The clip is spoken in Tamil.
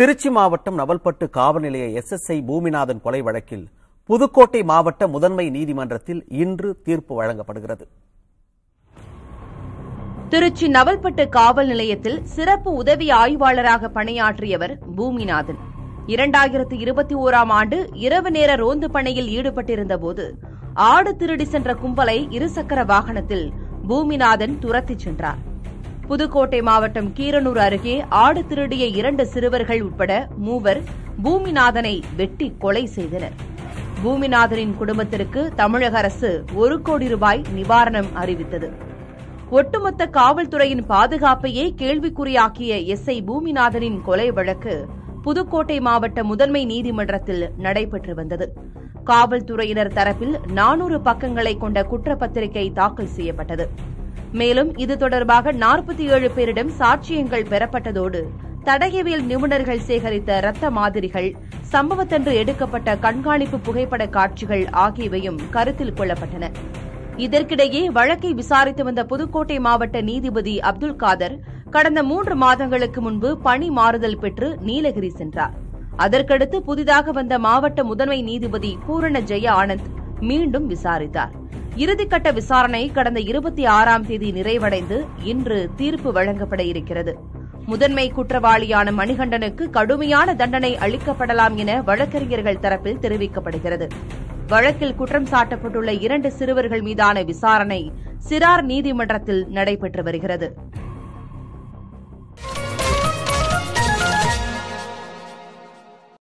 திருச்சி மாவட்டம் நவல்பட்டு காவல் நிலைய எஸ்எஸ்ஐ பூமிநாதன் கொலை வழக்கில் புதுக்கோட்டை மாவட்ட முதன்மை நீதிமன்றத்தில் இன்று தீர்ப்பு வழங்கப்படுகிறது திருச்சி நவல்பட்டு காவல் நிலையத்தில் சிறப்பு உதவி ஆய்வாளராக பணியாற்றியவர் பூமிநாதன் இரண்டாயிரத்து இருபத்தி ஓராம் ஆண்டு இரவு நேர ரோந்து பணியில் ஈடுபட்டிருந்தபோது ஆடு திருடி சென்ற கும்பலை இருசக்கர வாகனத்தில் பூமிநாதன் துரத்திச் சென்றார் புதுக்கோட்டை மாவட்டம் கீரனூர் அருகே ஆடு திருடிய இரண்டு சிறுவர்கள் உட்பட மூவர் பூமிநாதனை வெட்டி கொலை செய்தனர் பூமிநாதனின் குடும்பத்திற்கு தமிழக அரசு ஒரு கோடி ரூபாய் நிவாரணம் அறிவித்தது ஒட்டுமொத்த காவல்துறையின் பாதுகாப்பையே கேள்விக்குறியாக்கிய எஸ்ஐ பூமிநாதனின் கொலை வழக்கு புதுக்கோட்டை மாவட்ட முதன்மை நீதிமன்றத்தில் நடைபெற்று வந்தது காவல்துறையினர் தரப்பில் நானூறு பக்கங்களை கொண்ட குற்றப்பத்திரிகை தாக்கல் செய்யப்பட்டது மேலும் இது தொடர்பாக நாற்பத்தி ஏழு பேரிடம் சாட்சியங்கள் பெறப்பட்டதோடு தடயவியல் நிபுணர்கள் சேகரித்த ரத்த மாதிரிகள் சம்பவத்தன்று எடுக்கப்பட்ட கண்காணிப்பு புகைப்பட காட்சிகள் ஆகியவையும் கருத்தில் கொள்ளப்பட்டன இதற்கிடையே வழக்கை விசாரித்து வந்த புதுக்கோட்டை மாவட்ட நீதிபதி அப்துல் காதர் கடந்த மூன்று மாதங்களுக்கு முன்பு பணி மாறுதல் பெற்று நீலகிரி சென்றார் அதற்கடுத்து புதிதாக வந்த மாவட்ட முதன்மை நீதிபதி பூரண ஜெய ஆனந்த் மீண்டும் விசாரித்தார் இறுதிக்கட்ட விசாரணை கடந்த இருபத்தி ஆறாம் தேதி நிறைவடைந்து இன்று தீர்ப்பு வழங்கப்பட இருக்கிறது முதன்மை குற்றவாளியான மணிகண்டனுக்கு கடுமையான தண்டனை அளிக்கப்படலாம் என வழக்கறிஞர்கள் தரப்பில் தெரிவிக்கப்படுகிறது வழக்கில் குற்றம் சாட்டப்பட்டுள்ள இரண்டு சிறுவர்கள் மீதான விசாரணை சிறார் நீதிமன்றத்தில் நடைபெற்று வருகிறது